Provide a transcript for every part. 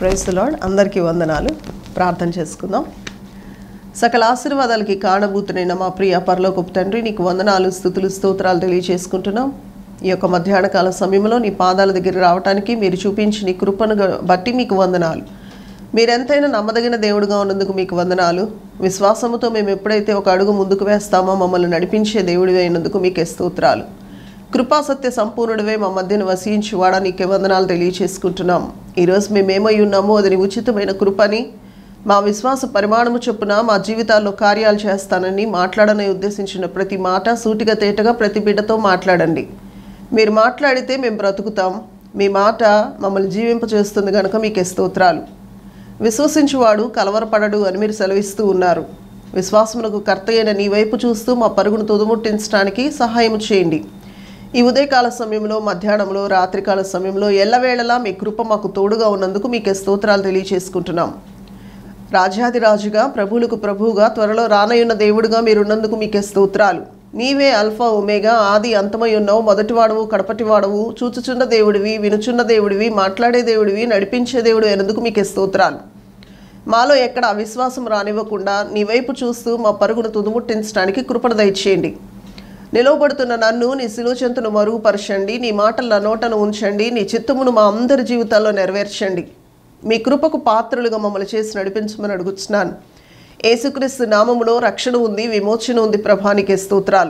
price lord అందరికీ వందనాలు ప్రార్థన చేసుకుందాం సకల ఆశీర్వాదాలకి కారణభూతునైన మా ప్రియ పరలోకపు తండ్రి నీకు వందనాలు స్థుతులు స్తోత్రాలు తెలియజేసుకుంటున్నాం ఈ యొక్క మధ్యాహ్న కాల సమయంలో నీ పాదాల దగ్గర రావడానికి మీరు చూపించిన నీ కృపను గ- బట్టి మీకు వందనాలు మీరెంతైనా నమ్మదగిన దేవుడుగా ఉన్నందుకు మీకు వందనాలు విశ్వాసముతో మేము ఎప్పుడైతే ఒక అడుగు ముందుకు వేస్తామో మమ్మల్ని నడిపించే దేవుడివి అయినందుకు మీకే స్తోత్రాలు కృపాసత్య సంపూర్ణుడివే మా మధ్యన వసించువాడా నీకే వందనాలు తెలియచేసుకుంటున్నాం ఈరోజు మేమేమై ఉన్నామో అది నీ ఉచితమైన కృపని మా విశ్వాస పరిమాణము చొప్పున మా జీవితాల్లో కార్యాలు చేస్తానని మాట్లాడని ఉద్దేశించిన ప్రతి మాట సూటిగా తేటగా ప్రతి బిడ్డతో మాట్లాడండి మీరు మాట్లాడితే మేము బ్రతుకుతాం మీ మాట మమ్మల్ని జీవింపచేస్తుంది కనుక మీకే స్తోత్రాలు విశ్వసించువాడు కలవరపడడు అని మీరు సెలవిస్తూ ఉన్నారు విశ్వాసమునకు కర్త అయిన నీ వైపు చూస్తూ మా పరుగును తుదుముట్టించడానికి సహాయం చేయండి ఈ ఉదయకాల సమయంలో మధ్యాహ్నంలో రాత్రికాల సమయంలో ఎల్లవేళలా మీ కృప మాకు తోడుగా ఉన్నందుకు మీకే స్తోత్రాలు తెలియచేసుకుంటున్నాం రాజాదిరాజుగా ప్రభువులకు ప్రభువుగా త్వరలో రానయ్యున్న దేవుడిగా మీరున్నందుకు మీకే స్తోత్రాలు నీవే అల్ఫా ఒమేగా ఆది అంతమై ఉన్నావు మొదటివాడవు కడపటివాడవు చూచుచున్న దేవుడివి వినుచున్న దేవుడివి మాట్లాడే దేవుడివి నడిపించే దేవుడు అయినందుకు మీకే స్తోత్రాలు మాలో ఎక్కడ అవిశ్వాసం రానివ్వకుండా నీ వైపు చూస్తూ మా పరుగును తుదుముట్టించడానికి కృపణ దయచేయండి నిలవబడుతున్న నన్ను నీ శిలువచెంతను మరుగుపరచండి నీ మాటల నా నోటను ఉంచండి నీ చిత్తమును మా అందరి జీవితాల్లో నెరవేర్చండి మీ కృపకు పాత్రలుగా మమ్మల్ని చేసి నడిపించమని అడుగుతున్నాను యేసుక్రీస్తు నామములో రక్షణ ఉంది విమోచన ఉంది ప్రభానికి స్తోత్రాలు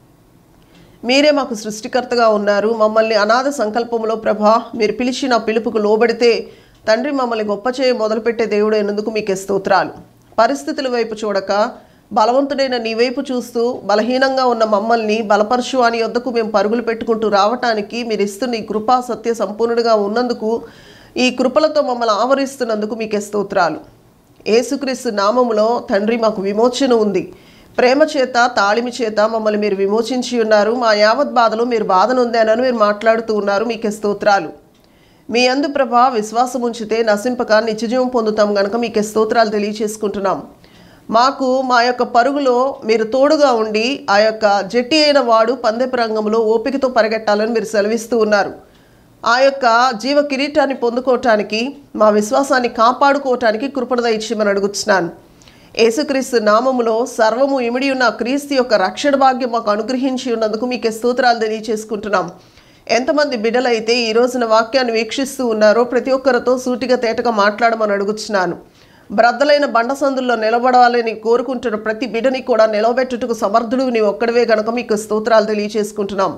మీరే మాకు సృష్టికర్తగా ఉన్నారు మమ్మల్ని అనాథ సంకల్పంలో ప్రభా మీరు పిలిచి నా పిలుపుకు లోబడితే తండ్రి మమ్మల్ని గొప్ప చేయ మొదలుపెట్టే దేవుడు అయినందుకు మీకే స్తోత్రాలు పరిస్థితుల వైపు చూడక బలవంతుడైన నీ వైపు చూస్తూ బలహీనంగా ఉన్న మమ్మల్ని బలపరచు అని వద్దకు మేము పరుగులు పెట్టుకుంటూ రావటానికి మీరు ఇస్తున్న ఈ కృపా సత్య సంపూర్ణుడిగా ఉన్నందుకు ఈ కృపలతో మమ్మల్ని ఆవరిస్తున్నందుకు మీకే స్తోత్రాలు యేసుక్రీస్తు నామములో తండ్రి మాకు విమోచన ఉంది ప్రేమ చేత తాళిమి చేత మమ్మల్ని మీరు విమోచించి ఉన్నారు మా యావత్ బాధలో మీరు బాధ నొందానని మీరు మాట్లాడుతూ ఉన్నారు మీకే స్తోత్రాలు మీ అందు ప్రభా విశ్వాసం ఉంచితే నశింపక నిత్యజీవం పొందుతాం గనక మీకే స్తోత్రాలు తెలియచేసుకుంటున్నాం మాకు మా యొక్క పరుగులో మీరు తోడుగా ఉండి ఆ యొక్క జట్టి అయిన వాడు పందెపు రంగంలో ఓపికతో పరిగెట్టాలని మీరు సెలవిస్తూ ఉన్నారు ఆ యొక్క జీవ కిరీటాన్ని పొందుకోవటానికి మా విశ్వాసాన్ని కాపాడుకోవటానికి కృపణ దయచేయమని అడుగుతున్నాను యేసుక్రీస్తు నామములో సర్వము ఇమిడి ఉన్న క్రీస్తు యొక్క రక్షణ భాగ్యం మాకు అనుగ్రహించి ఉన్నందుకు మీకే స్తోత్రాలు తెలియచేసుకుంటున్నాం ఎంతమంది బిడ్డలైతే ఈ రోజున వాక్యాన్ని వీక్షిస్తూ ఉన్నారో ప్రతి ఒక్కరితో సూటిగా తేటగా మాట్లాడమని అడుగుతున్నాను బ్రద్దలైన బండసందుల్లో నిలబడాలని కోరుకుంటున్న ప్రతి బిడ్డని కూడా నిలవబెట్టుటకు సమర్థుడు నీ ఒక్కడివే గనుక మీకు స్తోత్రాలు తెలియచేసుకుంటున్నాం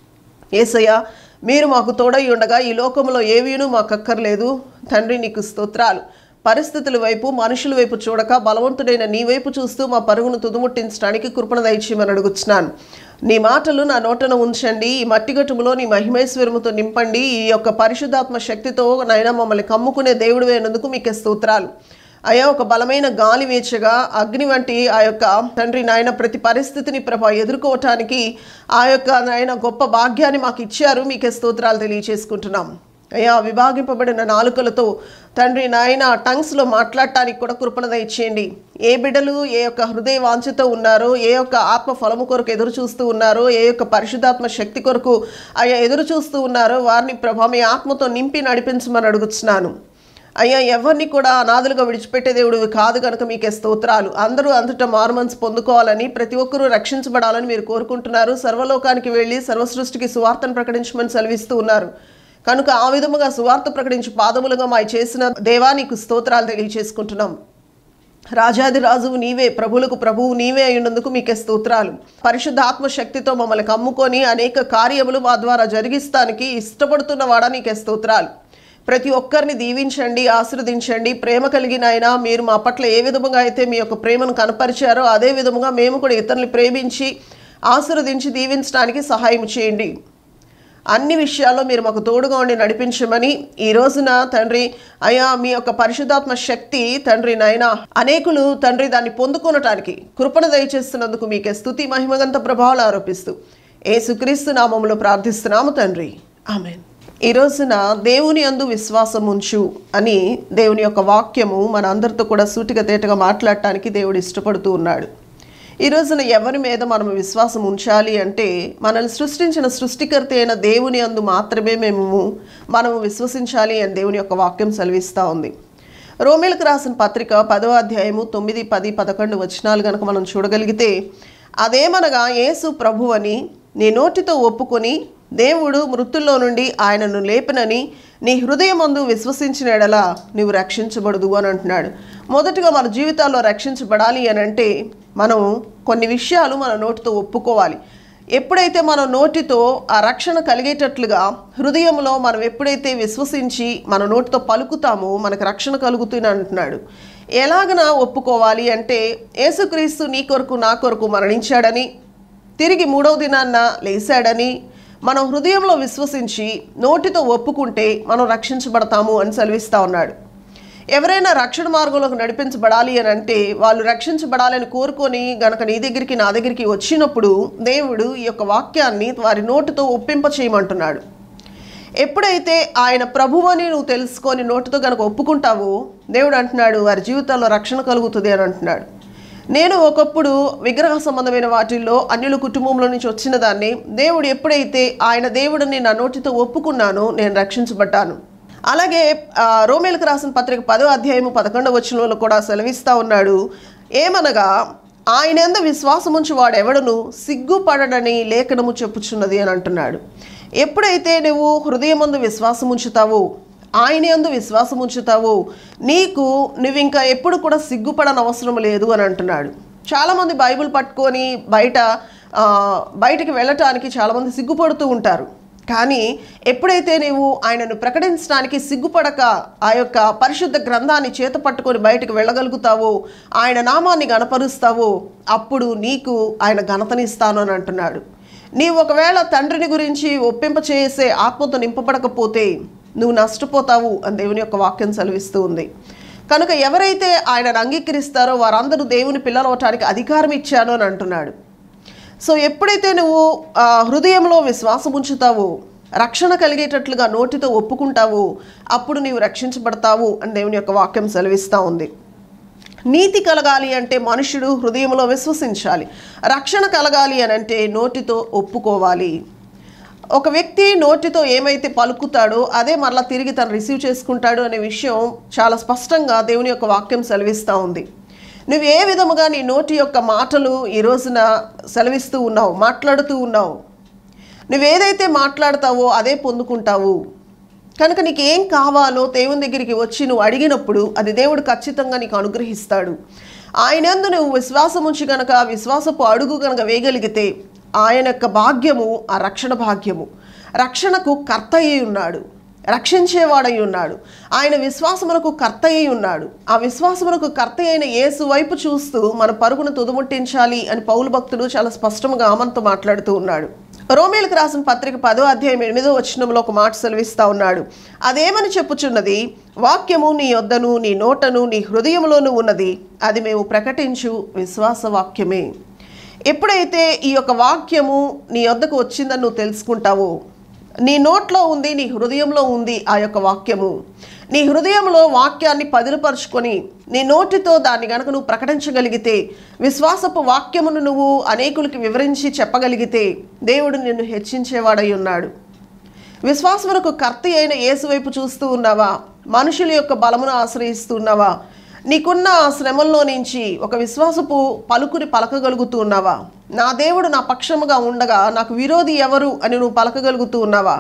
ఏసయ్య మీరు మాకు తోడై ఉండగా ఈ లోకంలో ఏవీనూ మాకు అక్కర్లేదు తండ్రి నీకు స్తోత్రాలు పరిస్థితుల వైపు మనుషుల వైపు చూడక బలవంతుడైన నీ వైపు చూస్తూ మా పరుగును తుదుముట్టించడానికి కృపణ దయచేయమని అడుగుతున్నాను నీ మాటలు నా నోటన ఉంచండి ఈ మట్టిగట్టుములో నీ మహిమేశ్వరముతో నింపండి ఈ యొక్క పరిశుద్ధాత్మ శక్తితో నైనా మమ్మల్ని కమ్ముకునే దేవుడు అయినందుకు మీకే స్తోత్రాలు అయా ఒక బలమైన గాలి వీచగా అగ్ని వంటి ఆ యొక్క తండ్రి నాయన ప్రతి పరిస్థితిని ప్రభా ఎదుర్కోవటానికి ఆ యొక్క నాయన గొప్ప భాగ్యాన్ని మాకు ఇచ్చారు మీకే స్తోత్రాలు తెలియచేసుకుంటున్నాం అయ్యా విభాగింపబడిన నాలుకలతో తండ్రి నాయన టంగ్స్లో మాట్లాడటానికి కూడా కృపణ దయచేయండి ఏ బిడ్డలు ఏ యొక్క హృదయ వాంఛతో ఉన్నారో ఏ యొక్క ఆత్మ ఫలము కొరకు ఎదురు చూస్తూ ఉన్నారో ఏ యొక్క పరిశుద్ధాత్మ శక్తి కొరకు అయ్యా ఎదురు చూస్తూ ఉన్నారో వారిని ప్రభా మీ ఆత్మతో నింపి నడిపించమని అడుగుతున్నాను అయ్యా ఎవరిని కూడా అనాథులుగా విడిచిపెట్టే దేవుడు కాదు కనుక మీకే స్తోత్రాలు అందరూ అంతటా మారుమన్స్ పొందుకోవాలని ప్రతి ఒక్కరూ రక్షించబడాలని మీరు కోరుకుంటున్నారు సర్వలోకానికి వెళ్ళి సర్వసృష్టికి సువార్తను ప్రకటించమని సెలవిస్తూ ఉన్నారు కనుక ఆ విధముగా సువార్త ప్రకటించి పాదములుగా మా చేసిన దేవా నీకు స్తోత్రాలు తెలియచేసుకుంటున్నాం రాజాది రాజువు నీవే ప్రభువులకు ప్రభువు నీవే అయినందుకు మీకే స్తోత్రాలు పరిశుద్ధ ఆత్మశక్తితో మమ్మల్ని కమ్ముకొని అనేక కార్యములు మా ద్వారా జరిగిస్తానికి ఇష్టపడుతున్న వాడా నీకే స్తోత్రాలు ప్రతి ఒక్కరిని దీవించండి ఆశీర్వదించండి ప్రేమ కలిగిన ఆయన మీరు మా పట్ల ఏ విధముగా అయితే మీ యొక్క ప్రేమను కనపరిచారో అదే విధముగా మేము కూడా ఇతరుల్ని ప్రేమించి ఆశీర్వదించి దీవించడానికి సహాయం చేయండి అన్ని విషయాల్లో మీరు మాకు తోడుగా ఉండి నడిపించమని ఈ రోజున తండ్రి అయా మీ యొక్క పరిశుద్ధాత్మ శక్తి తండ్రి నాయన అనేకులు తండ్రి దాన్ని పొందుకొనటానికి కృపణ దయచేస్తున్నందుకు మీకే స్థుతి మహిమగంత ప్రభావాలు ఆరోపిస్తూ ఏసుక్రీస్తు నామములో ప్రార్థిస్తున్నాము తండ్రి ఆమెన్ ఈ రోజున దేవుని అందు విశ్వాసం ఉంచు అని దేవుని యొక్క వాక్యము మన అందరితో కూడా సూటిగా తేటగా మాట్లాడటానికి దేవుడు ఇష్టపడుతూ ఉన్నాడు ఈ రోజున ఎవరి మీద మనం విశ్వాసం ఉంచాలి అంటే మనల్ని సృష్టించిన సృష్టికర్త అయిన దేవుని అందు మాత్రమే మేము మనము విశ్వసించాలి అని దేవుని యొక్క వాక్యం సెలవిస్తూ ఉంది రోమిలకు రాసిన పత్రిక పదో అధ్యాయము తొమ్మిది పది పదకొండు వచనాలు కనుక మనం చూడగలిగితే అదేమనగా యేసు ప్రభు అని నీ నోటితో ఒప్పుకొని దేవుడు మృతుల్లో నుండి ఆయనను లేపనని నీ హృదయమందు విశ్వసించిన ఎడల నీవు రక్షించబడదు అని అంటున్నాడు మొదటగా మన జీవితాల్లో రక్షించబడాలి అని అంటే మనం కొన్ని విషయాలు మన నోటితో ఒప్పుకోవాలి ఎప్పుడైతే మన నోటితో ఆ రక్షణ కలిగేటట్లుగా హృదయంలో మనం ఎప్పుడైతే విశ్వసించి మన నోటితో పలుకుతామో మనకు రక్షణ కలుగుతుంది అంటున్నాడు ఎలాగన ఒప్పుకోవాలి అంటే యేసుక్రీస్తు నీ కొరకు నా కొరకు మరణించాడని తిరిగి మూడవ దినాన్న లేచాడని మనం హృదయంలో విశ్వసించి నోటితో ఒప్పుకుంటే మనం రక్షించబడతాము అని సెలవిస్తా ఉన్నాడు ఎవరైనా రక్షణ మార్గంలోకి నడిపించబడాలి అని అంటే వాళ్ళు రక్షించబడాలని కోరుకొని గనక నీ దగ్గరికి నా దగ్గరికి వచ్చినప్పుడు దేవుడు ఈ యొక్క వాక్యాన్ని వారి నోటితో ఒప్పింప చేయమంటున్నాడు ఎప్పుడైతే ఆయన ప్రభువని నువ్వు తెలుసుకొని నోటితో గనక ఒప్పుకుంటావో దేవుడు అంటున్నాడు వారి జీవితాల్లో రక్షణ కలుగుతుంది అని అంటున్నాడు నేను ఒకప్పుడు విగ్రహ సంబంధమైన వాటిల్లో అన్యుల కుటుంబంలో నుంచి వచ్చిన దాన్ని దేవుడు ఎప్పుడైతే ఆయన దేవుడిని నా నోటితో ఒప్పుకున్నానో నేను రక్షించబడ్డాను అలాగే ఆ, రోమేలకు రాసిన పత్రిక పదో అధ్యాయము పదకొండవ వచనంలో కూడా సెలవిస్తా ఉన్నాడు ఏమనగా ఆయన ఎందు విశ్వాసముంచి వాడెవడును సిగ్గుపడడని లేఖనము చెప్పుచున్నది అని అంటున్నాడు ఎప్పుడైతే నువ్వు హృదయమందు విశ్వాసం ఉంచుతావో ఆయన యందు విశ్వాసం ఉంచుతావో నీకు నువ్వు ఇంకా ఎప్పుడు కూడా సిగ్గుపడని అవసరం లేదు అని అంటున్నాడు చాలామంది బైబిల్ పట్టుకొని బయట ఆ, బయటికి వెళ్ళటానికి చాలామంది సిగ్గుపడుతూ ఉంటారు కానీ ఎప్పుడైతే నీవు ఆయనను ప్రకటించడానికి సిగ్గుపడక ఆ యొక్క పరిశుద్ధ గ్రంథాన్ని చేత పట్టుకొని బయటకు వెళ్ళగలుగుతావో ఆయన నామాన్ని గణపరుస్తావో అప్పుడు నీకు ఆయన ఘనతనిస్తాను అని అంటున్నాడు నీవు ఒకవేళ తండ్రిని గురించి ఒప్పింప చేసే ఆత్మతో నింపబడకపోతే నువ్వు నష్టపోతావు అని దేవుని యొక్క వాక్యం సెలవిస్తూ ఉంది కనుక ఎవరైతే ఆయనను అంగీకరిస్తారో వారందరూ దేవుని పిల్లలవటానికి అధికారం ఇచ్చాను అని అంటున్నాడు సో ఎప్పుడైతే నువ్వు ఆ, హృదయంలో విశ్వాసం ఉంచుతావో రక్షణ కలిగేటట్లుగా నోటితో ఒప్పుకుంటావో అప్పుడు నీవు రక్షించబడతావు అని దేవుని యొక్క వాక్యం సెలవిస్తూ ఉంది నీతి కలగాలి అంటే మనుషుడు హృదయంలో విశ్వసించాలి రక్షణ కలగాలి అని అంటే నోటితో ఒప్పుకోవాలి ఒక వ్యక్తి నోటితో ఏమైతే పలుకుతాడో అదే మరలా తిరిగి తను రిసీవ్ చేసుకుంటాడు అనే విషయం చాలా స్పష్టంగా దేవుని యొక్క వాక్యం సెలవిస్తూ ఉంది నువ్వు ఏ విధముగా నీ నోటి యొక్క మాటలు ఈ రోజున సెలవిస్తూ ఉన్నావు మాట్లాడుతూ ఉన్నావు నువ్వేదైతే మాట్లాడతావో అదే పొందుకుంటావు కనుక నీకు ఏం కావాలో దేవుని దగ్గరికి వచ్చి నువ్వు అడిగినప్పుడు అది దేవుడు ఖచ్చితంగా నీకు అనుగ్రహిస్తాడు ఆయనందు నువ్వు విశ్వాసం ఉంచి కనుక విశ్వాసపు అడుగు కనుక వేయగలిగితే ఆయన యొక్క భాగ్యము ఆ రక్షణ భాగ్యము రక్షణకు కర్త అయి ఉన్నాడు రక్షించేవాడై ఉన్నాడు ఆయన విశ్వాసమునకు కర్త అయి ఉన్నాడు ఆ విశ్వాసమునకు కర్త అయిన యేసు వైపు చూస్తూ మన పరుగును తుదుముట్టించాలి అని పౌలు భక్తుడు చాలా స్పష్టంగా మనతో మాట్లాడుతూ ఉన్నాడు రోమేలకు రాసిన పత్రిక పదో అధ్యాయం ఎనిమిదో వచనంలో ఒక మాట సెలవిస్తా ఉన్నాడు అదేమని చెప్పుచున్నది వాక్యము నీ యొద్దను నీ నోటను నీ హృదయంలోనూ ఉన్నది అది మేము ప్రకటించు విశ్వాస వాక్యమే ఎప్పుడైతే ఈ యొక్క వాక్యము నీ వద్దకు వచ్చిందని నువ్వు తెలుసుకుంటావో నీ నోట్లో ఉంది నీ హృదయంలో ఉంది ఆ యొక్క వాక్యము నీ హృదయంలో వాక్యాన్ని పదిలపరుచుకొని నీ నోటితో దాన్ని గనక నువ్వు ప్రకటించగలిగితే విశ్వాసపు వాక్యమును నువ్వు అనేకులకి వివరించి చెప్పగలిగితే దేవుడు నిన్ను హెచ్చించేవాడై ఉన్నాడు విశ్వాసమునకు కర్త అయిన యేసు వైపు చూస్తూ ఉన్నావా మనుషుల యొక్క బలమును ఆశ్రయిస్తూ ఉన్నావా నీకున్న ఆ శ్రమల్లో నుంచి ఒక విశ్వాసపు పలుకుని పలకగలుగుతూ ఉన్నావా నా దేవుడు నా పక్షముగా ఉండగా నాకు విరోధి ఎవరు అని నువ్వు పలకగలుగుతూ ఉన్నావా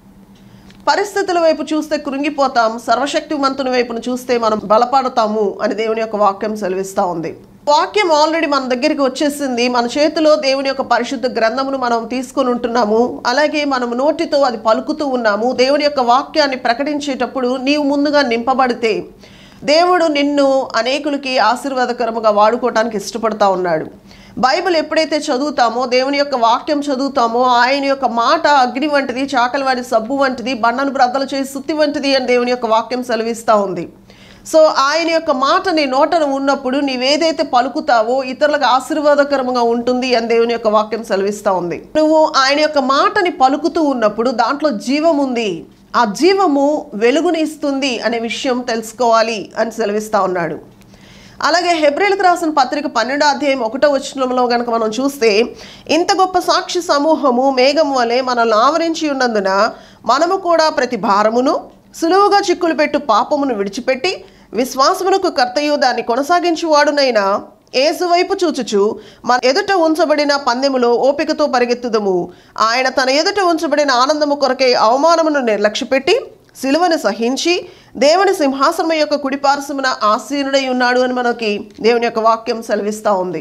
పరిస్థితుల వైపు చూస్తే కృంగిపోతాం సర్వశక్తివంతుని వైపును చూస్తే మనం బలపడతాము అని దేవుని యొక్క వాక్యం సెలవిస్తూ ఉంది వాక్యం ఆల్రెడీ మన దగ్గరికి వచ్చేసింది మన చేతిలో దేవుని యొక్క పరిశుద్ధ గ్రంథమును మనం తీసుకొని ఉంటున్నాము అలాగే మనం నోటితో అది పలుకుతూ ఉన్నాము దేవుని యొక్క వాక్యాన్ని ప్రకటించేటప్పుడు నీవు ముందుగా నింపబడితే దేవుడు నిన్ను అనేకులకి ఆశీర్వాదకరముగా వాడుకోవటానికి ఇష్టపడతా ఉన్నాడు బైబిల్ ఎప్పుడైతే చదువుతామో దేవుని యొక్క వాక్యం చదువుతామో ఆయన యొక్క మాట అగ్ని వంటిది చాకలి వాడి సబ్బు వంటిది బండను బ్రద్దలు చేసి సుత్తి వంటిది అని దేవుని యొక్క వాక్యం సెలవిస్తూ ఉంది సో ఆయన యొక్క మాట నీ నోటను ఉన్నప్పుడు నీవేదైతే పలుకుతావో ఇతరులకు ఆశీర్వాదకరంగా ఉంటుంది అని దేవుని యొక్క వాక్యం సెలవిస్తూ ఉంది నువ్వు ఆయన యొక్క మాటని పలుకుతూ ఉన్నప్పుడు దాంట్లో జీవం ఉంది ఆ జీవము వెలుగునిస్తుంది అనే విషయం తెలుసుకోవాలి అని సెలవిస్తా ఉన్నాడు అలాగే హెబ్రిల్కి రాసిన పత్రిక పన్నెండో అధ్యాయం ఒకటో వచనంలో గనక మనం చూస్తే ఇంత గొప్ప సాక్షి సమూహము మేఘం వలె మనల్ని ఆవరించి ఉన్నందున మనము కూడా ప్రతి భారమును సులువుగా చిక్కులు పెట్టు పాపమును విడిచిపెట్టి విశ్వాసమునకు కర్తయు దాన్ని కొనసాగించువాడునైనా ఏసు వైపు చూచుచు మన ఎదుట ఉంచబడిన పందెములో ఓపికతో పరిగెత్తుదము ఆయన తన ఎదుట ఉంచబడిన ఆనందము కొరకై అవమానమును నిర్లక్ష్యపెట్టి సిలువను సహించి దేవుని సింహాసనం యొక్క కుడిపార్శ్వమున ఆసీనుడై ఉన్నాడు అని మనకి దేవుని యొక్క వాక్యం సెలవిస్తూ ఉంది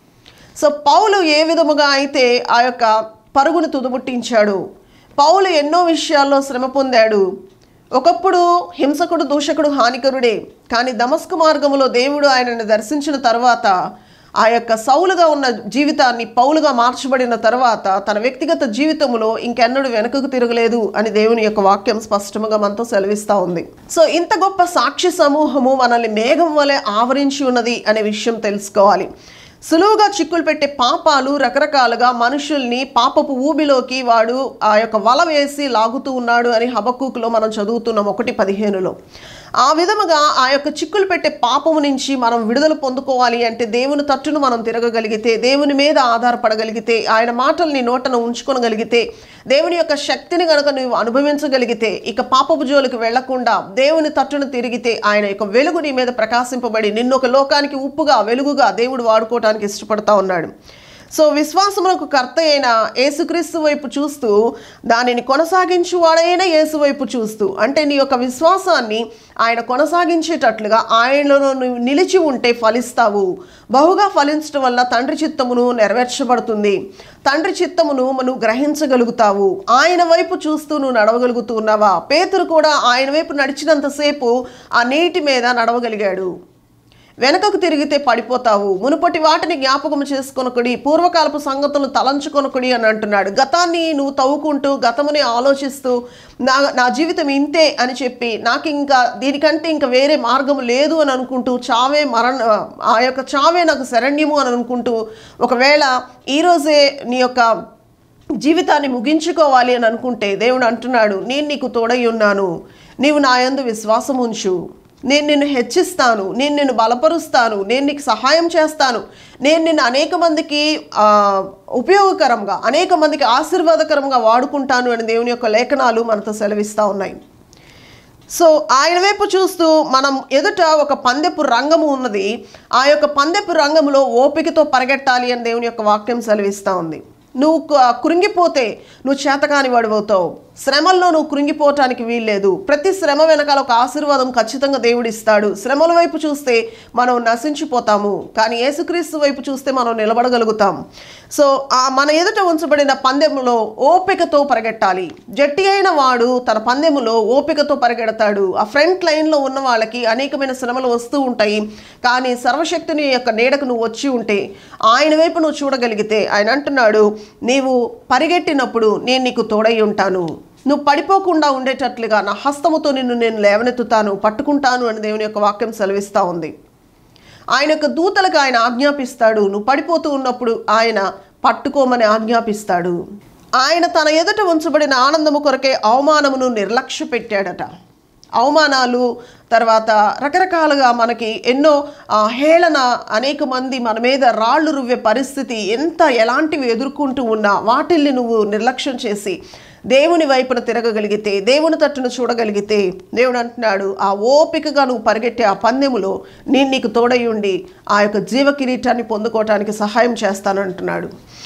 సో పౌలు ఏ విధముగా అయితే ఆ యొక్క పరుగును తుదముట్టించాడు పౌలు ఎన్నో విషయాల్లో శ్రమ పొందాడు ఒకప్పుడు హింసకుడు దూషకుడు హానికరుడే కానీ దమస్కు మార్గములో దేవుడు ఆయనను దర్శించిన తర్వాత ఆ యొక్క సౌలుగా ఉన్న జీవితాన్ని పౌలుగా మార్చబడిన తర్వాత తన వ్యక్తిగత జీవితంలో ఇంకెన్నడూ వెనుకకు తిరగలేదు అని దేవుని యొక్క వాక్యం స్పష్టంగా మనతో సెలవిస్తూ ఉంది సో ఇంత గొప్ప సాక్షి సమూహము మనల్ని మేఘం వలె ఆవరించి ఉన్నది అనే విషయం తెలుసుకోవాలి సులువుగా చిక్కులు పెట్టే పాపాలు రకరకాలుగా మనుషుల్ని పాపపు ఊబిలోకి వాడు ఆ యొక్క వల వేసి లాగుతూ ఉన్నాడు అని హబక్కుకులో మనం చదువుతున్నాం ఒకటి పదిహేనులో ఆ విధముగా ఆ యొక్క చిక్కులు పెట్టే పాపము నుంచి మనం విడుదల పొందుకోవాలి అంటే దేవుని తట్టును మనం తిరగగలిగితే దేవుని మీద ఆధారపడగలిగితే ఆయన మాటల్ని నోటను ఉంచుకొనగలిగితే దేవుని యొక్క శక్తిని కనుక నువ్వు అనుభవించగలిగితే ఇక పాపపు జోలికి వెళ్లకుండా దేవుని తట్టును తిరిగితే ఆయన యొక్క వెలుగు నీ మీద ప్రకాశింపబడి నిన్ను ఒక లోకానికి ఉప్పుగా వెలుగుగా దేవుడు వాడుకోవడానికి ఇష్టపడతా ఉన్నాడు సో విశ్వాసమునకు కర్త అయిన యేసుక్రీస్తు వైపు చూస్తూ దానిని కొనసాగించువాడైన యేసు వైపు చూస్తూ అంటే నీ యొక్క విశ్వాసాన్ని ఆయన కొనసాగించేటట్లుగా ఆయనలో నువ్వు నిలిచి ఉంటే ఫలిస్తావు బహుగా ఫలించడం వల్ల తండ్రి చిత్తమును నెరవేర్చబడుతుంది తండ్రి చిత్తమును నువ్వు గ్రహించగలుగుతావు ఆయన వైపు చూస్తూ నువ్వు నడవగలుగుతూ ఉన్నావా పేతురు కూడా ఆయన వైపు నడిచినంతసేపు ఆ నీటి మీద నడవగలిగాడు వెనకకు తిరిగితే పడిపోతావు మునుపటి వాటిని జ్ఞాపకం చేసుకొనకుడి పూర్వకాలపు సంగతులు తలంచుకొనకుడి అని అంటున్నాడు గతాన్ని నువ్వు తవ్వుకుంటూ గతముని ఆలోచిస్తూ నా నా జీవితం ఇంతే అని చెప్పి నాకు ఇంకా దీనికంటే ఇంకా వేరే మార్గం లేదు అని అనుకుంటూ చావే మరణ ఆ యొక్క చావే నాకు శరణ్యము అని అనుకుంటూ ఒకవేళ ఈరోజే నీ యొక్క జీవితాన్ని ముగించుకోవాలి అని అనుకుంటే దేవుడు అంటున్నాడు నేను నీకు తోడై ఉన్నాను నీవు నా యందు విశ్వాసం ఉంచు నేను నిన్ను హెచ్చిస్తాను నేను నిన్ను బలపరుస్తాను నేను నీకు సహాయం చేస్తాను నేను నిన్ను అనేక మందికి ఆ, ఉపయోగకరంగా అనేక మందికి ఆశీర్వాదకరంగా వాడుకుంటాను అని దేవుని యొక్క లేఖనాలు మనతో సెలవిస్తూ ఉన్నాయి సో ఆయన వైపు చూస్తూ మనం ఎదుట ఒక పందెపు రంగము ఉన్నది ఆ యొక్క పందెపు రంగంలో ఓపికతో పరిగెట్టాలి అని దేవుని యొక్క వాక్యం సెలవిస్తూ ఉంది నువ్వు కు- కృంగిపోతే నువ్వు చేతకాని వాడిపోతావు శ్రమల్లో నువ్వు కృంగిపోవటానికి వీల్లేదు ప్రతి శ్రమ వెనకాల ఒక ఆశీర్వాదం ఖచ్చితంగా దేవుడు ఇస్తాడు శ్రమల వైపు చూస్తే మనం నశించిపోతాము కానీ యేసుక్రీస్తు వైపు చూస్తే మనం నిలబడగలుగుతాం సో ఆ మన ఎదుట ఉంచబడిన పందెములో ఓపికతో పరిగెట్టాలి జట్టి అయిన వాడు తన పందెములో ఓపికతో పరిగెడతాడు ఆ ఫ్రంట్ లైన్లో ఉన్న వాళ్ళకి అనేకమైన శ్రమలు వస్తూ ఉంటాయి కానీ సర్వశక్తిని యొక్క నీడకు నువ్వు వచ్చి ఉంటే ఆయన వైపు నువ్వు చూడగలిగితే ఆయన అంటున్నాడు నీవు పరిగెట్టినప్పుడు నేను నీకు తోడై ఉంటాను నువ్వు పడిపోకుండా ఉండేటట్లుగా నా హస్తముతో నిన్ను నేను లేవనెత్తుతాను పట్టుకుంటాను అని దేవుని యొక్క వాక్యం సెలవిస్తూ ఉంది ఆయన యొక్క దూతలకు ఆయన ఆజ్ఞాపిస్తాడు నువ్వు పడిపోతూ ఉన్నప్పుడు ఆయన పట్టుకోమని ఆజ్ఞాపిస్తాడు ఆయన తన ఎదుట ఉంచబడిన ఆనందము కొరకే అవమానమును నిర్లక్ష్య పెట్టాడట అవమానాలు తర్వాత రకరకాలుగా మనకి ఎన్నో ఆ, హేళన అనేక మంది మన మీద రాళ్ళు రువ్వే పరిస్థితి ఎంత ఎలాంటివి ఎదుర్కొంటూ ఉన్నా వాటిల్ని నువ్వు నిర్లక్ష్యం చేసి దేవుని వైపున తిరగగలిగితే దేవుని తట్టును చూడగలిగితే దేవుడు అంటున్నాడు ఆ ఓపికగా నువ్వు పరిగెట్టే ఆ పందెములో నేను నీకు తోడై ఉండి ఆ యొక్క జీవ కిరీటాన్ని పొందుకోవటానికి సహాయం చేస్తానంటున్నాడు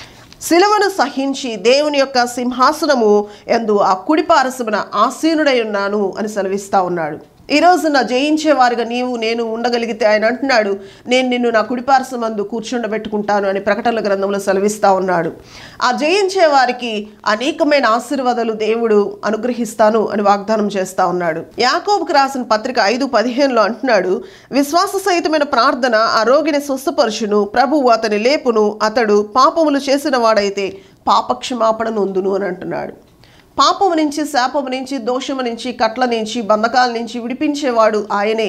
శిలవను సహించి దేవుని యొక్క సింహాసనము ఎందు ఆ కుడి పారసమున ఆసీనుడై ఉన్నాను అని సెలవిస్తా ఉన్నాడు ఈ రోజున జయించే వారిగా నీవు నేను ఉండగలిగితే ఆయన అంటున్నాడు నేను నిన్ను నా కుడిపార్సమందు కూర్చుండబెట్టుకుంటాను అని ప్రకటనల గ్రంథంలో సెలవిస్తా ఉన్నాడు ఆ జయించే వారికి అనేకమైన ఆశీర్వాదాలు దేవుడు అనుగ్రహిస్తాను అని వాగ్దానం చేస్తా ఉన్నాడు యాకోబుకి రాసిన పత్రిక ఐదు పదిహేనులో అంటున్నాడు విశ్వాస సహితమైన ప్రార్థన ఆ రోగిని స్వస్థపరుచును ప్రభువు అతని లేపును అతడు పాపములు చేసిన వాడైతే పాపక్షమాపణ నొందును అని అంటున్నాడు పాపము నుంచి శాపము నుంచి దోషము నుంచి కట్ల నుంచి బంధకాల నుంచి విడిపించేవాడు ఆయనే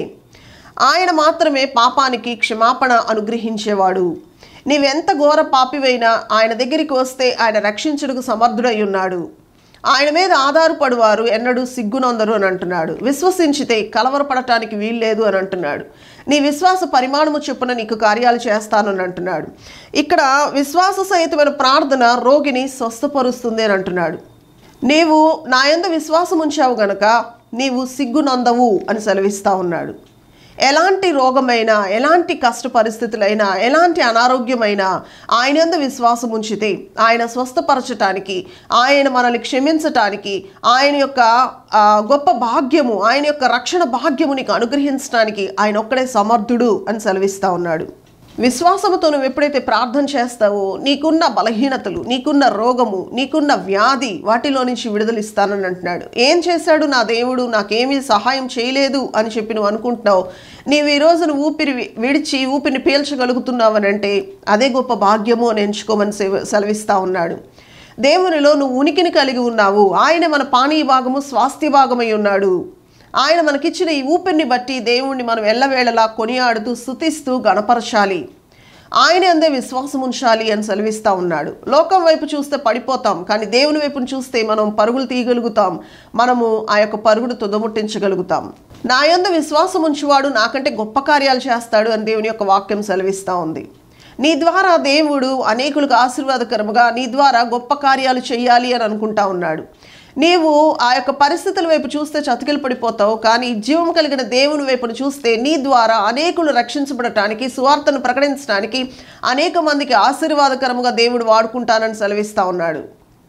ఆయన మాత్రమే పాపానికి క్షమాపణ అనుగ్రహించేవాడు నీవెంత ఘోర పాపివైనా ఆయన దగ్గరికి వస్తే ఆయన రక్షించుటకు సమర్థుడై ఉన్నాడు ఆయన మీద ఆధారపడువారు ఎన్నడూ సిగ్గునొందరు అని అంటున్నాడు విశ్వసించితే కలవరపడటానికి వీల్లేదు అని అంటున్నాడు నీ విశ్వాస పరిమాణము చొప్పున నీకు కార్యాలు చేస్తానని అంటున్నాడు ఇక్కడ విశ్వాస సహితమైన ప్రార్థన రోగిని స్వస్థపరుస్తుంది అని అంటున్నాడు నీవు నా యందు విశ్వాసం ఉంచావు గనక నీవు సిగ్గునందవు అని సెలవిస్తా ఉన్నాడు ఎలాంటి రోగమైనా ఎలాంటి కష్ట పరిస్థితులైనా ఎలాంటి అనారోగ్యమైనా ఆయన యందు విశ్వాసం ఉంచితే ఆయన స్వస్థపరచటానికి ఆయన మనల్ని క్షమించటానికి ఆయన యొక్క ఆ, గొప్ప భాగ్యము ఆయన యొక్క రక్షణ భాగ్యము నీకు అనుగ్రహించడానికి ఆయన ఒక్కడే సమర్థుడు అని సెలవిస్తా ఉన్నాడు విశ్వాసముతో నువ్వు ఎప్పుడైతే ప్రార్థన చేస్తావో నీకున్న బలహీనతలు నీకున్న రోగము నీకున్న వ్యాధి వాటిలో నుంచి విడుదలిస్తానని అంటున్నాడు ఏం చేశాడు నా దేవుడు నాకేమీ సహాయం చేయలేదు అని చెప్పి నువ్వు అనుకుంటున్నావు నీవు ఈ రోజున ఊపిరి వి- విడిచి ఊపిరిని పీల్చగలుగుతున్నావని అంటే అదే గొప్ప భాగ్యము అని ఎంచుకోమని సెవ- సెలవిస్తా ఉన్నాడు దేవునిలో నువ్వు ఉనికిని కలిగి ఉన్నావు ఆయన మన పానీయ భాగము స్వాస్థ్య భాగమై ఉన్నాడు ఆయన మనకిచ్చిన ఈ ఊపిరిని బట్టి దేవుణ్ణి మనం ఎల్లవేళలా కొనియాడుతూ స్థుతిస్తూ గణపరచాలి ఆయన అందే విశ్వాసం ఉంచాలి అని సెలవిస్తా ఉన్నాడు లోకం వైపు చూస్తే పడిపోతాం కానీ దేవుని వైపును చూస్తే మనం పరుగులు తీయగలుగుతాం మనము ఆ యొక్క పరుగును తుదముట్టించగలుగుతాం నా యందు విశ్వాసం ఉంచువాడు నాకంటే గొప్ప కార్యాలు చేస్తాడు అని దేవుని యొక్క వాక్యం సెలవిస్తా ఉంది నీ ద్వారా దేవుడు అనేకులకు ఆశీర్వాదకరముగా నీ ద్వారా గొప్ప కార్యాలు చేయాలి అని అనుకుంటా ఉన్నాడు నీవు ఆ యొక్క పరిస్థితుల వైపు చూస్తే చతికిలు పడిపోతావు కానీ జీవం కలిగిన దేవుని వైపును చూస్తే నీ ద్వారా అనేకులు రక్షించబడటానికి సువార్తను ప్రకటించడానికి అనేక మందికి ఆశీర్వాదకరముగా దేవుడు వాడుకుంటానని సెలవిస్తా ఉన్నాడు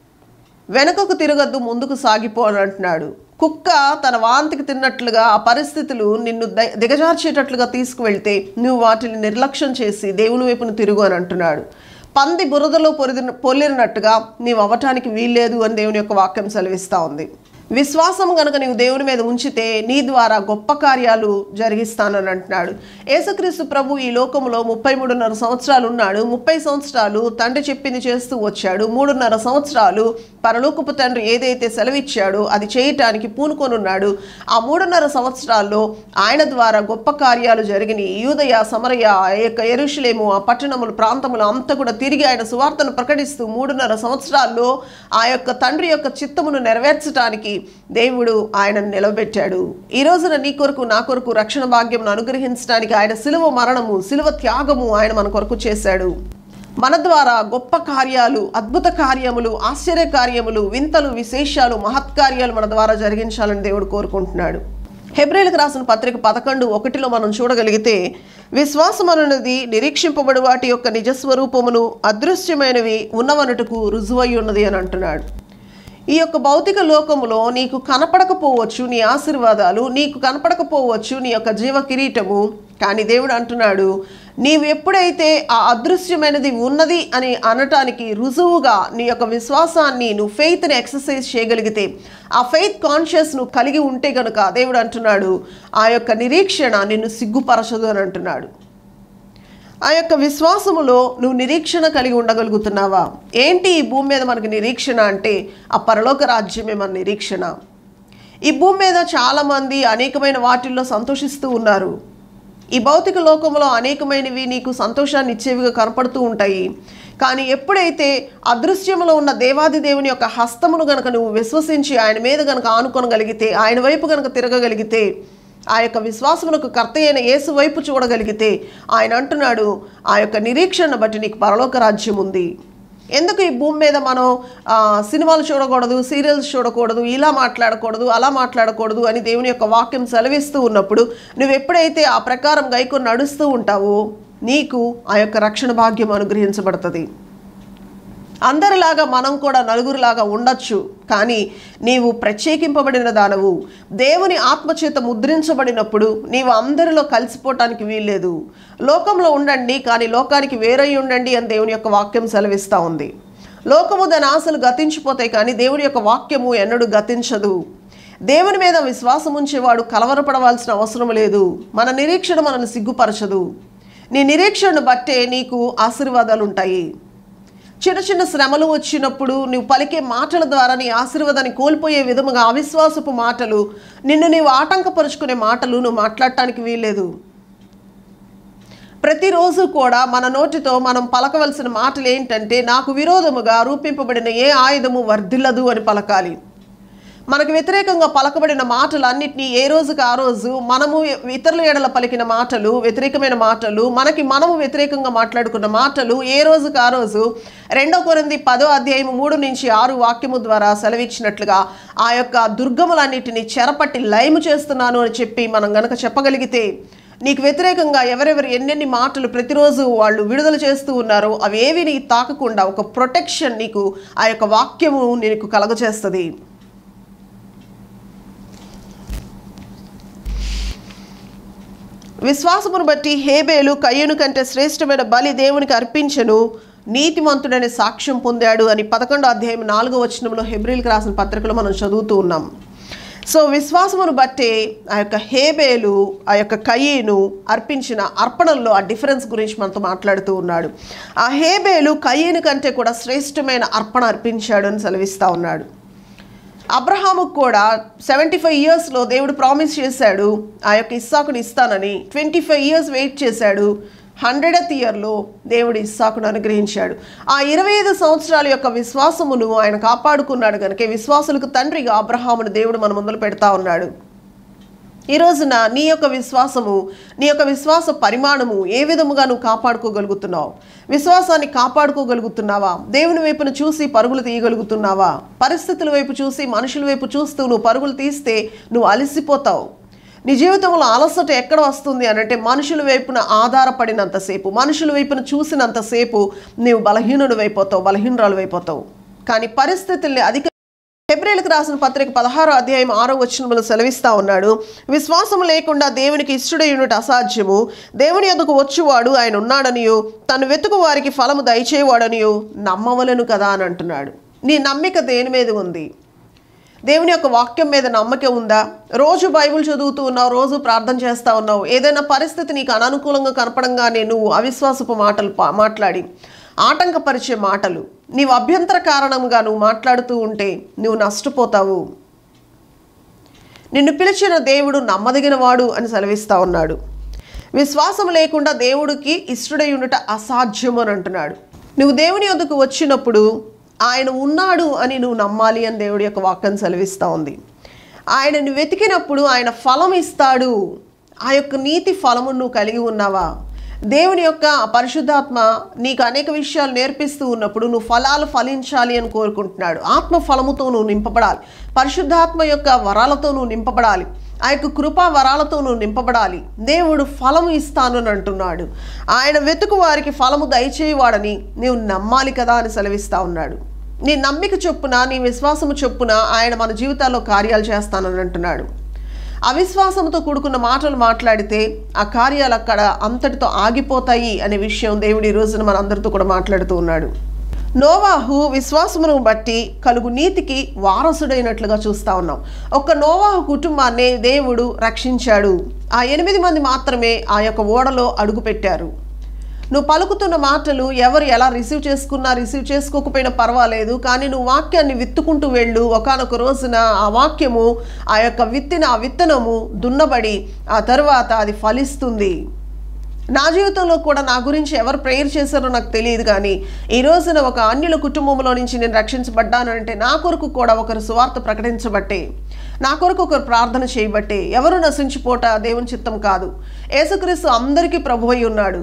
వెనుకకు తిరగద్దు ముందుకు సాగిపో అని అంటున్నాడు కుక్క తన వాంతికి తిన్నట్లుగా ఆ పరిస్థితులు నిన్ను ద- దిగజార్చేటట్లుగా తీసుకువెళ్తే నువ్వు వాటిని నిర్లక్ష్యం చేసి దేవుని వైపును తిరుగు అని అంటున్నాడు పంది బురదలో పొరిదిన పొల్లినట్టుగా నీవు అవ్వటానికి వీల్లేదు అని దేవుని యొక్క వాక్యం సెలవిస్తూ ఉంది విశ్వాసం కనుక నీవు దేవుని మీద ఉంచితే నీ ద్వారా గొప్ప కార్యాలు జరిగిస్తానని అంటున్నాడు యేసుక్రీస్తు ప్రభు ఈ లోకంలో ముప్పై మూడున్నర సంవత్సరాలు ఉన్నాడు ముప్పై సంవత్సరాలు తండ్రి చెప్పింది చేస్తూ వచ్చాడు మూడున్నర సంవత్సరాలు పరలోకపు తండ్రి ఏదైతే సెలవిచ్చాడో అది చేయటానికి పూనుకొనున్నాడు ఆ మూడున్నర సంవత్సరాల్లో ఆయన ద్వారా గొప్ప కార్యాలు జరిగినాయి యూదయ సమరయ ఆ యొక్క ఎరుషులేము ఆ పట్టణములు ప్రాంతములు అంతా కూడా తిరిగి ఆయన సువార్తను ప్రకటిస్తూ మూడున్నర సంవత్సరాల్లో ఆ యొక్క తండ్రి యొక్క చిత్తమును నెరవేర్చడానికి దేవుడు ఆయనను నిలబెట్టాడు ఈ రోజున నీ కొరకు నా కొరకు రక్షణ భాగ్యమును అనుగ్రహించడానికి ఆయన సిలువ మరణము సిలువ త్యాగము ఆయన మన కొరకు చేశాడు మన ద్వారా గొప్ప కార్యాలు అద్భుత కార్యములు ఆశ్చర్య కార్యములు వింతలు విశేషాలు మహత్కార్యాలు మన ద్వారా జరిగించాలని దేవుడు కోరుకుంటున్నాడు హెబ్రిలకు రాసిన పత్రిక పదకొండు ఒకటిలో మనం చూడగలిగితే విశ్వాసం అనున్నది నిరీక్షింపబడి వాటి యొక్క నిజస్వరూపమును అదృశ్యమైనవి ఉన్నవనుటకు రుజువై ఉన్నది అని అంటున్నాడు ఈ యొక్క భౌతిక లోకములో నీకు కనపడకపోవచ్చు నీ ఆశీర్వాదాలు నీకు కనపడకపోవచ్చు నీ యొక్క జీవ కిరీటము కానీ దేవుడు అంటున్నాడు నీవు ఎప్పుడైతే ఆ అదృశ్యమైనది ఉన్నది అని అనటానికి రుజువుగా నీ యొక్క విశ్వాసాన్ని నువ్వు ఫెయిత్ని ఎక్సర్సైజ్ చేయగలిగితే ఆ ఫెయిత్ కాన్షియస్ నువ్వు కలిగి ఉంటే కనుక దేవుడు అంటున్నాడు ఆ యొక్క నిరీక్షణ నిన్ను సిగ్గుపరచదు అని అంటున్నాడు ఆ యొక్క విశ్వాసములో నువ్వు నిరీక్షణ కలిగి ఉండగలుగుతున్నావా ఏంటి ఈ భూమి మీద మనకి నిరీక్షణ అంటే ఆ పరలోక రాజ్యమే మన నిరీక్షణ ఈ భూమి మీద చాలామంది అనేకమైన వాటిల్లో సంతోషిస్తూ ఉన్నారు ఈ భౌతిక లోకంలో అనేకమైనవి నీకు సంతోషాన్ని ఇచ్చేవిగా కనపడుతూ ఉంటాయి కానీ ఎప్పుడైతే అదృశ్యములో ఉన్న దేవాది దేవుని యొక్క హస్తమును గనక నువ్వు విశ్వసించి ఆయన మీద గనక ఆనుకొనగలిగితే ఆయన వైపు గనక తిరగగలిగితే ఆ యొక్క విశ్వాసమునకు కర్త అయిన యేసు వైపు చూడగలిగితే ఆయన అంటున్నాడు ఆ యొక్క నిరీక్షణ బట్టి నీకు పరలోక రాజ్యం ఉంది ఎందుకు ఈ భూమి మీద మనం ఆ, సినిమాలు చూడకూడదు సీరియల్స్ చూడకూడదు ఇలా మాట్లాడకూడదు అలా మాట్లాడకూడదు అని దేవుని యొక్క వాక్యం సెలవిస్తూ ఉన్నప్పుడు నువ్వు ఎప్పుడైతే ఆ ప్రకారం గైకొని నడుస్తూ ఉంటావో నీకు ఆ యొక్క రక్షణ భాగ్యం అనుగ్రహించబడుతుంది అందరిలాగా మనం కూడా నలుగురిలాగా ఉండొచ్చు కానీ నీవు ప్రత్యేకింపబడిన దానవు దేవుని ఆత్మచేత ముద్రించబడినప్పుడు నీవు అందరిలో కలిసిపోవటానికి వీల్లేదు లోకంలో ఉండండి కానీ లోకానికి వేరై ఉండండి అని దేవుని యొక్క వాక్యం సెలవిస్తూ ఉంది లోకము దాని ఆశలు గతించిపోతాయి కానీ దేవుని యొక్క వాక్యము ఎన్నడూ గతించదు దేవుని మీద విశ్వాసం ఉంచేవాడు కలవరపడవలసిన అవసరం లేదు మన నిరీక్షణ మనల్ని సిగ్గుపరచదు నీ నిరీక్షణను బట్టే నీకు ఆశీర్వాదాలు ఉంటాయి చిన్న చిన్న శ్రమలు వచ్చినప్పుడు నువ్వు పలికే మాటల ద్వారా నీ ఆశీర్వాదాన్ని కోల్పోయే విధముగా అవిశ్వాసపు మాటలు నిన్ను నీవు ఆటంకపరుచుకునే మాటలు నువ్వు మాట్లాడటానికి వీల్లేదు ప్రతిరోజు కూడా మన నోటితో మనం పలకవలసిన మాటలు ఏంటంటే నాకు విరోధముగా రూపింపబడిన ఏ ఆయుధము వర్ధిల్లదు అని పలకాలి మనకు వ్యతిరేకంగా పలకబడిన మాటలు అన్నిటినీ ఏ రోజుకి ఆ రోజు మనము ఇతరుల ఎడల పలికిన మాటలు వ్యతిరేకమైన మాటలు మనకి మనము వ్యతిరేకంగా మాట్లాడుకున్న మాటలు ఏ రోజుకి ఆ రోజు రెండో కొరింది పదో అధ్యాయం మూడు నుంచి ఆరు వాక్యము ద్వారా సెలవిచ్చినట్లుగా ఆ యొక్క దుర్గములన్నిటిని చెరపట్టి లయము చేస్తున్నాను అని చెప్పి మనం గనక చెప్పగలిగితే నీకు వ్యతిరేకంగా ఎవరెవరు ఎన్నెన్ని మాటలు ప్రతిరోజు వాళ్ళు విడుదల చేస్తూ ఉన్నారో అవి ఏవి నీకు తాకకుండా ఒక ప్రొటెక్షన్ నీకు ఆ యొక్క వాక్యము నీకు కలగచేస్తుంది విశ్వాసమును బట్టి హేబేలు కయ్యను కంటే శ్రేష్టమైన బలి దేవునికి అర్పించను నీతిమంతుడనే సాక్ష్యం పొందాడు అని పదకొండో అధ్యాయం నాలుగో వచనంలో హెబ్రిల్కి రాసిన పత్రికలో మనం చదువుతూ ఉన్నాం సో విశ్వాసమును బట్టి ఆ యొక్క హేబేలు ఆ యొక్క కయ్యేను అర్పించిన అర్పణల్లో ఆ డిఫరెన్స్ గురించి మనతో మాట్లాడుతూ ఉన్నాడు ఆ హేబేలు కయ్యేను కంటే కూడా శ్రేష్టమైన అర్పణ అర్పించాడు అని సెలవిస్తూ ఉన్నాడు అబ్రహాముకు కూడా సెవెంటీ ఫైవ్ ఇయర్స్లో దేవుడు ప్రామిస్ చేశాడు ఆ యొక్క ఇస్సాకుని ఇస్తానని ట్వంటీ ఫైవ్ ఇయర్స్ వెయిట్ చేశాడు హండ్రెడత్ ఇయర్లో దేవుడు ఇస్సాకును అనుగ్రహించాడు ఆ ఇరవై ఐదు సంవత్సరాల యొక్క విశ్వాసమును ఆయన కాపాడుకున్నాడు కనుక విశ్వాసులకు తండ్రిగా అబ్రహామును దేవుడు మన ముందలు పెడతా ఉన్నాడు ఈ రోజున నీ యొక్క విశ్వాసము నీ యొక్క విశ్వాస పరిమాణము ఏ విధముగా నువ్వు కాపాడుకోగలుగుతున్నావు విశ్వాసాన్ని కాపాడుకోగలుగుతున్నావా దేవుని వైపును చూసి పరుగులు తీయగలుగుతున్నావా పరిస్థితుల వైపు చూసి మనుషుల వైపు చూస్తూ నువ్వు పరుగులు తీస్తే నువ్వు అలసిపోతావు నీ జీవితంలో అలసట ఎక్కడ వస్తుంది అని అంటే మనుషుల వైపున ఆధారపడినంతసేపు మనుషుల వైపున చూసినంతసేపు నీవు బలహీనుడు అయిపోతావు బలహీనరాలు అయిపోతావు కానీ పరిస్థితుల్ని అధిక ఫిబ్రిల్కి రాసిన పత్రిక పదహారో అధ్యాయం ఆరో వచనములు సెలవిస్తా ఉన్నాడు విశ్వాసం లేకుండా దేవునికి ఇష్టడైనటు అసాధ్యము దేవుని యొద్దకు వచ్చువాడు ఆయన ఉన్నాడనియో తను వెతుకు వారికి ఫలము దయచేవాడనియో నమ్మవలను కదా అని అంటున్నాడు నీ నమ్మిక దేని మీద ఉంది దేవుని యొక్క వాక్యం మీద నమ్మకం ఉందా రోజు బైబిల్ చదువుతూ ఉన్నావు రోజు ప్రార్థన చేస్తూ ఉన్నావు ఏదైనా పరిస్థితి నీకు అననుకూలంగా కనపడంగానే నువ్వు అవిశ్వాసపు మాటలు పా- మాట్లాడి ఆటంకపరిచే మాటలు నీవు అభ్యంతర కారణంగా నువ్వు మాట్లాడుతూ ఉంటే నువ్వు నష్టపోతావు నిన్ను పిలిచిన దేవుడు నమ్మదగినవాడు అని సెలవిస్తా ఉన్నాడు విశ్వాసం లేకుండా దేవుడికి ఇష్టడై ఉండుట అసాధ్యం అని అంటున్నాడు నువ్వు దేవుని యొద్దకు వచ్చినప్పుడు ఆయన ఉన్నాడు అని నువ్వు నమ్మాలి అని దేవుడి యొక్క వాక్యం సెలవిస్తూ ఉంది ఆయనను వెతికినప్పుడు ఆయన ఫలం ఇస్తాడు ఆ యొక్క నీతి ఫలము నువ్వు కలిగి ఉన్నావా దేవుని యొక్క పరిశుద్ధాత్మ నీకు అనేక విషయాలు నేర్పిస్తూ ఉన్నప్పుడు నువ్వు ఫలాలు ఫలించాలి అని కోరుకుంటున్నాడు ఆత్మ ఫలముతో నువ్వు నింపబడాలి పరిశుద్ధాత్మ యొక్క వరాలతో నువ్వు నింపబడాలి ఆ యొక్క కృపా వరాలతో నువ్వు నింపబడాలి దేవుడు ఫలము ఇస్తాను అని అంటున్నాడు ఆయన వెతుకు వారికి ఫలము దయచేయవాడని నీవు నమ్మాలి కదా అని సెలవిస్తా ఉన్నాడు నీ నమ్మిక చొప్పున నీ విశ్వాసము చొప్పున ఆయన మన జీవితాల్లో కార్యాలు చేస్తానని అంటున్నాడు అవిశ్వాసంతో కూడుకున్న మాటలు మాట్లాడితే ఆ కార్యాలు అక్కడ అంతటితో ఆగిపోతాయి అనే విషయం దేవుడు ఈ రోజున మనందరితో కూడా మాట్లాడుతూ ఉన్నాడు నోవాహు విశ్వాసమును బట్టి కలుగు నీతికి వారసుడైనట్లుగా చూస్తా ఉన్నాం ఒక్క నోవాహు కుటుంబాన్ని దేవుడు రక్షించాడు ఆ ఎనిమిది మంది మాత్రమే ఆ యొక్క ఓడలో అడుగుపెట్టారు నువ్వు పలుకుతున్న మాటలు ఎవరు ఎలా రిసీవ్ చేసుకున్నా రిసీవ్ చేసుకోకపోయినా పర్వాలేదు కానీ నువ్వు వాక్యాన్ని విత్తుకుంటూ వెళ్ళు ఒకనొక రోజున ఆ వాక్యము ఆ యొక్క విత్తిన ఆ విత్తనము దున్నబడి ఆ తర్వాత అది ఫలిస్తుంది నా జీవితంలో కూడా నా గురించి ఎవరు ప్రేయర్ చేశారో నాకు తెలియదు కానీ ఈ రోజున ఒక అన్యుల కుటుంబంలో నుంచి నేను రక్షించబడ్డానంటే నా కొరకు కూడా ఒకరు సువార్త ప్రకటించబట్టే నా కొరకు ఒకరు ప్రార్థన చేయబట్టే ఎవరు నశించిపోట దేవుని చిత్తం కాదు యేసుక్రీస్తు అందరికీ ప్రభువై ఉన్నాడు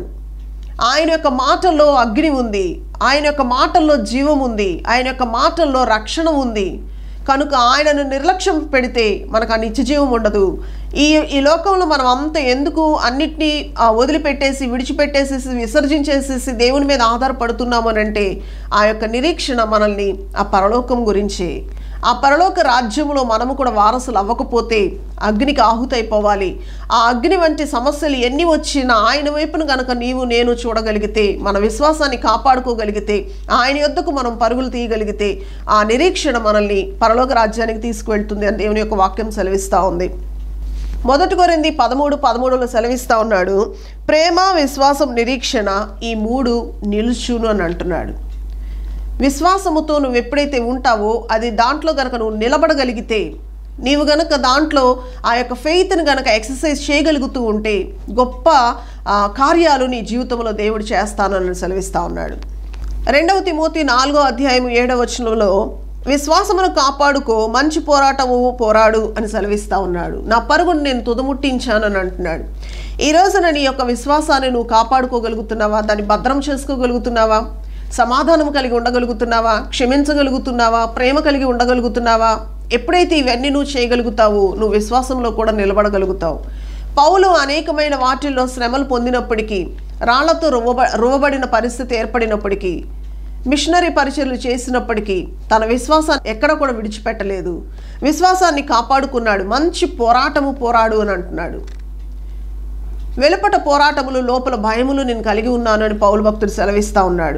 ఆయన యొక్క మాటల్లో అగ్ని ఉంది ఆయన యొక్క మాటల్లో జీవం ఉంది ఆయన యొక్క మాటల్లో రక్షణ ఉంది కనుక ఆయనను నిర్లక్ష్యం పెడితే మనకు ఆ నిత్య జీవం ఉండదు ఈ ఈ లోకంలో మనం అంత ఎందుకు అన్నిటినీ ఆ, వదిలిపెట్టేసి విడిచిపెట్టేసేసి విసర్జించేసేసి దేవుని మీద ఆధారపడుతున్నాము అని అంటే ఆ యొక్క నిరీక్షణ మనల్ని ఆ పరలోకం గురించి ఆ పరలోక రాజ్యంలో మనము కూడా వారసులు అవ్వకపోతే అగ్నికి ఆహుతైపోవాలి ఆ అగ్ని వంటి సమస్యలు ఎన్ని వచ్చినా ఆయన వైపును గనక నీవు నేను చూడగలిగితే మన విశ్వాసాన్ని కాపాడుకోగలిగితే ఆయన యొద్దకు మనం పరుగులు తీయగలిగితే ఆ నిరీక్షణ మనల్ని పరలోక రాజ్యానికి తీసుకువెళ్తుంది అని దేవుని యొక్క వాక్యం సెలవిస్తూ ఉంది మొదటి కొరింది పదమూడు పదమూడులో సెలవిస్తా ఉన్నాడు ప్రేమ విశ్వాసం నిరీక్షణ ఈ మూడు నిలుచును అని అంటున్నాడు విశ్వాసముతో నువ్వు ఎప్పుడైతే ఉంటావో అది దాంట్లో గనక నువ్వు నిలబడగలిగితే నీవు గనక దాంట్లో ఆ యొక్క ఫెయిత్ని గనక ఎక్సర్సైజ్ చేయగలుగుతూ ఉంటే గొప్ప ఆ, కార్యాలు నీ జీవితంలో దేవుడు చేస్తానని సెలవిస్తా ఉన్నాడు రెండవ తిమోతి నాలుగో అధ్యాయం ఏడవ వచనంలో విశ్వాసమును కాపాడుకో మంచి పోరాటము పోరాడు అని సెలవిస్తా ఉన్నాడు నా పరుగును నేను తుదముట్టించానని అంటున్నాడు ఈ రోజున నీ యొక్క విశ్వాసాన్ని నువ్వు కాపాడుకోగలుగుతున్నావా దాన్ని భద్రం చేసుకోగలుగుతున్నావా సమాధానం కలిగి ఉండగలుగుతున్నావా క్షమించగలుగుతున్నావా ప్రేమ కలిగి ఉండగలుగుతున్నావా ఎప్పుడైతే ఇవన్నీ నువ్వు చేయగలుగుతావో నువ్వు విశ్వాసంలో కూడా నిలబడగలుగుతావు పౌలు అనేకమైన వాటిల్లో శ్రమలు పొందినప్పటికీ రాళ్లతో రువ్వబ రువ్వబడిన పరిస్థితి ఏర్పడినప్పటికీ మిషనరీ పరిచయలు చేసినప్పటికీ తన విశ్వాసాన్ని ఎక్కడ కూడా విడిచిపెట్టలేదు విశ్వాసాన్ని కాపాడుకున్నాడు మంచి పోరాటము పోరాడు అని అంటున్నాడు వెలుపట పోరాటములు లోపల భయములు నేను కలిగి ఉన్నాను అని పౌలు భక్తుడు సెలవిస్తా ఉన్నాడు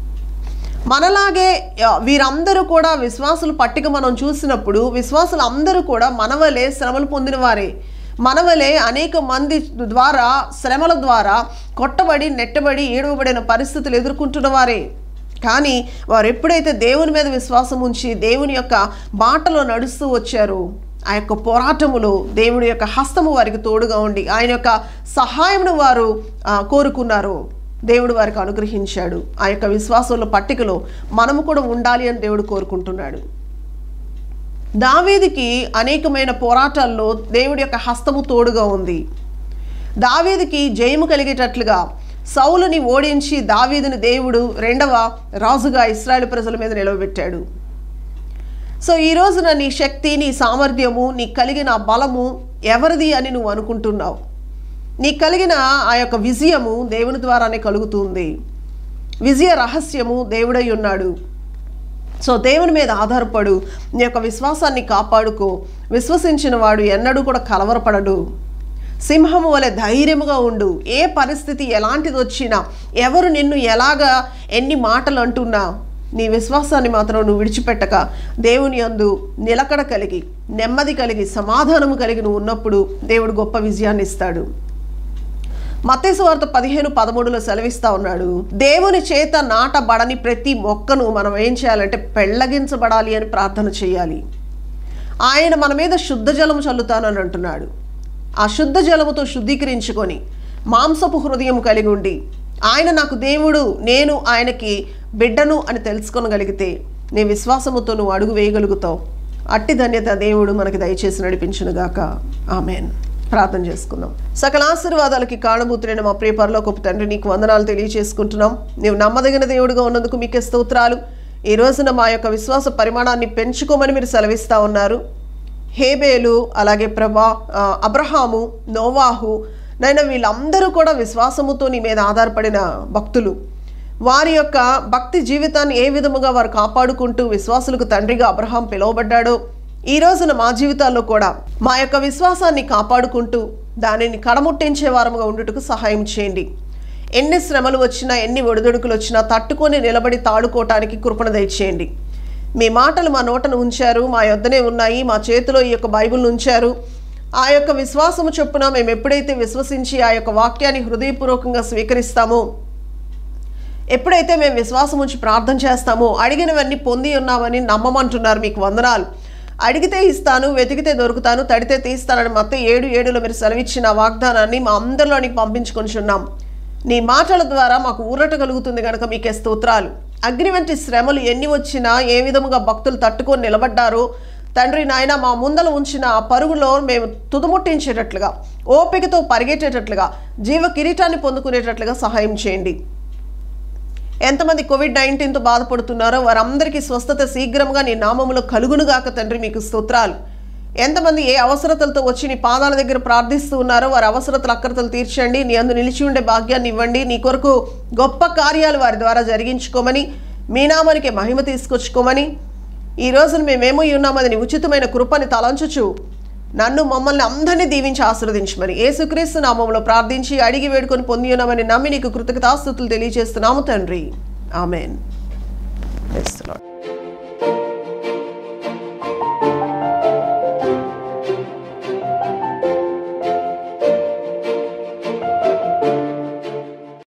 మనలాగే ఆ, వీరందరూ కూడా విశ్వాసులు పట్టిక మనం చూసినప్పుడు విశ్వాసులు అందరూ కూడా మనవలే శ్రమలు పొందిన వారే మనవలే అనేక మంది ద్వారా శ్రమల ద్వారా కొట్టబడి నెట్టబడి ఏడవబడిన పరిస్థితులు ఎదుర్కొంటున్న వారే కానీ వారు ఎప్పుడైతే దేవుని మీద విశ్వాసం ఉంచి దేవుని యొక్క బాటలో నడుస్తూ వచ్చారో ఆ యొక్క పోరాటములో దేవుడి యొక్క హస్తము వారికి తోడుగా ఉండి ఆయన యొక్క సహాయమును వారు ఆ, కోరుకున్నారు దేవుడు వారికి అనుగ్రహించాడు ఆ యొక్క విశ్వాసంలో పట్టికలో మనము కూడా ఉండాలి అని దేవుడు కోరుకుంటున్నాడు దావీదికి అనేకమైన పోరాటాల్లో దేవుడి యొక్క హస్తము తోడుగా ఉంది దావీదికి జయము కలిగేటట్లుగా సౌలుని ఓడించి దావీదుని దేవుడు రెండవ రాజుగా ఇస్రాయేల్ ప్రజల మీద నిలవబెట్టాడు సో ఈ రోజున నీ శక్తి నీ సామర్థ్యము నీ కలిగిన బలము ఎవరిది అని నువ్వు అనుకుంటున్నావు నీ కలిగిన ఆ యొక్క విజయము దేవుని ద్వారానే కలుగుతుంది విజయ రహస్యము దేవుడై ఉన్నాడు సో దేవుని మీద ఆధారపడు నీ యొక్క విశ్వాసాన్ని కాపాడుకో విశ్వసించిన వాడు ఎన్నడూ కూడా కలవరపడడు సింహము వలె ధైర్యముగా ఉండు ఏ పరిస్థితి ఎలాంటిది వచ్చినా ఎవరు నిన్ను ఎలాగా ఎన్ని మాటలు అంటున్నా నీ విశ్వాసాన్ని మాత్రం నువ్వు విడిచిపెట్టక దేవుని యందు నిలకడ కలిగి నెమ్మది కలిగి సమాధానము కలిగి నువ్వు ఉన్నప్పుడు దేవుడు గొప్ప విజయాన్ని ఇస్తాడు మత్తేసు వార్త పదిహేను పదమూడులో సెలవిస్తా ఉన్నాడు దేవుని చేత నాటబడని ప్రతి మొక్కను మనం ఏం చేయాలంటే పెళ్ళగించబడాలి అని ప్రార్థన చేయాలి ఆయన మన మీద శుద్ధ జలం చల్లుతానని అంటున్నాడు ఆ శుద్ధ జలముతో శుద్ధీకరించుకొని మాంసపు హృదయం కలిగి ఉండి ఆయన నాకు దేవుడు నేను ఆయనకి బిడ్డను అని తెలుసుకోగలిగితే నీ విశ్వాసముతో నువ్వు అడుగు వేయగలుగుతావు అట్టి ధన్యత దేవుడు మనకి దయచేసి నడిపించునుగాక ఆమెన్ ప్రార్థన చేసుకుందాం సకల ఆశీర్వాదాలకి కారణభూతులైన మా ప్రియ పరలోకపు తండ్రి నీకు వందనాలు తెలియజేసుకుంటున్నాం నీవు నమ్మదగిన దేవుడుగా ఉన్నందుకు మీకే స్తోత్రాలు ఈ రోజున మా యొక్క విశ్వాస పరిమాణాన్ని పెంచుకోమని మీరు సెలవిస్తా ఉన్నారు హేబేలు అలాగే ప్రభా ఆ, అబ్రహాము నోవాహు నైనా వీళ్ళందరూ కూడా విశ్వాసముతో నీ మీద ఆధారపడిన భక్తులు వారి యొక్క భక్తి జీవితాన్ని ఏ విధముగా వారు కాపాడుకుంటూ విశ్వాసులకు తండ్రిగా అబ్రహాం పిలువబడ్డాడో ఈ రోజున మా జీవితాల్లో కూడా మా యొక్క విశ్వాసాన్ని కాపాడుకుంటూ దానిని కడముట్టించే వారముగా ఉండుటకు సహాయం చేయండి ఎన్ని శ్రమలు వచ్చినా ఎన్ని ఒడిదొడుకులు వచ్చినా తట్టుకొని నిలబడి తాడుకోవటానికి కృపణ దయచేయండి మీ మాటలు మా నోటను ఉంచారు మా యొద్దనే ఉన్నాయి మా చేతిలో ఈ యొక్క బైబిల్ని ఉంచారు ఆ యొక్క విశ్వాసము చొప్పున మేము ఎప్పుడైతే విశ్వసించి ఆ యొక్క వాక్యాన్ని హృదయపూర్వకంగా స్వీకరిస్తామో ఎప్పుడైతే మేము విశ్వాసం ఉంచి ప్రార్థన చేస్తామో అడిగినవన్నీ పొంది ఉన్నామని నమ్మమంటున్నారు మీకు వందనాలు అడిగితే ఇస్తాను వెతికితే దొరుకుతాను తడితే తీస్తానని మొత్తం ఏడు ఏడులో మీరు సెలవిచ్చిన ఆ వాగ్దానాన్ని మా అందరిలోనికి పంపించుకొనిచున్నాం నీ మాటల ద్వారా మాకు ఊరట కలుగుతుంది కనుక మీకే స్తోత్రాలు అగ్ని వంటి శ్రమలు ఎన్ని వచ్చినా ఏ విధముగా భక్తులు తట్టుకొని నిలబడ్డారో తండ్రి నాయన మా ముందల ఉంచిన ఆ పరుగులో మేము తుదముట్టించేటట్లుగా ఓపికతో పరిగెట్టేటట్లుగా జీవ కిరీటాన్ని పొందుకునేటట్లుగా సహాయం చేయండి ఎంతమంది కోవిడ్ నైన్టీన్తో బాధపడుతున్నారో వారందరికీ స్వస్థత శీఘ్రంగా నీ నామములో కలుగునుగాక తండ్రి మీకు స్తోత్రాలు ఎంతమంది ఏ అవసరతలతో వచ్చి నీ పాదాల దగ్గర ప్రార్థిస్తూ ఉన్నారో వారి అవసరతలు అక్కరతలు తీర్చండి నీ అందు నిలిచి ఉండే భాగ్యాన్ని ఇవ్వండి నీ కొరకు గొప్ప కార్యాలు వారి ద్వారా జరిగించుకోమని మీ నామానికి మహిమ తీసుకొచ్చుకోమని ఈ రోజున మేమేమో ఉన్నామని నీ ఉచితమైన కృపని తలంచుచు నన్ను మమ్మల్ని అందరినీ దీవించి ఆశీర్వదించమని యేసుక్రీస్తు నామంలో ప్రార్థించి అడిగి వేడుకొని పొంది ఉన్నామని నమ్మి నీకు కృతజ్ఞతాస్తుతులు తెలియజేస్తున్నాము తండ్రి ఆమెన్